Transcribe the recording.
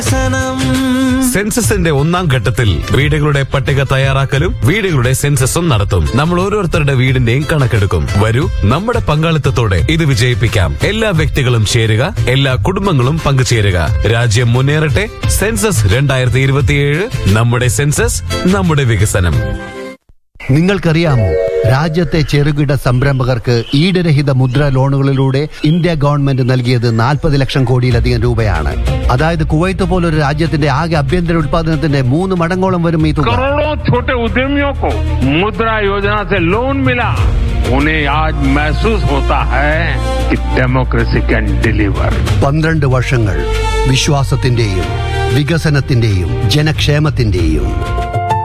വികസനം സെൻസസിന്റെ ഒന്നാം ഘട്ടത്തിൽ വീടുകളുടെ പട്ടിക തയ്യാറാക്കലും വീടുകളുടെ സെൻസസും നടത്തും നമ്മൾ ഓരോരുത്തരുടെ വീടിന്റെയും കണക്കെടുക്കും വരൂ നമ്മുടെ പങ്കാളിത്തത്തോടെ ഇത് വിജയിപ്പിക്കാം എല്ലാ വ്യക്തികളും ചേരുക എല്ലാ കുടുംബങ്ങളും പങ്കുചേരുക രാജ്യം മുന്നേറട്ടെ സെൻസസ് രണ്ടായിരത്തി ഇരുപത്തിയേഴ് നമ്മുടെ സെൻസസ് നമ്മുടെ വികസനം നിങ്ങൾക്കറിയാമോ രാജ്യത്തെ ചെറുകിട സംരംഭകർക്ക് ഈടുരഹിത മുദ്ര ലോണുകളിലൂടെ ഇന്ത്യ ഗവൺമെന്റ് നൽകിയത് നാൽപ്പത് ലക്ഷം കോടിയിലധികം രൂപയാണ് അതായത് കുവൈത്ത് പോലൊരു രാജ്യത്തിന്റെ ആകെ ആഭ്യന്തര ഉത്പാദനത്തിന്റെ മൂന്ന് മടങ്ങോളം വരും ഈ തുക करोड़ों छोटे उद्यमियों को मुद्रा योजना से लोन मिला उन्हें आज महसूस होता है कि डेमोक्रेसी कैन डिलीवर പന്ത്രണ്ട് വർഷങ്ങൾ വിശ്വാസത്തിന്റെയും വികസനത്തിന്റെയും ജനക്ഷേമത്തിന്റെയും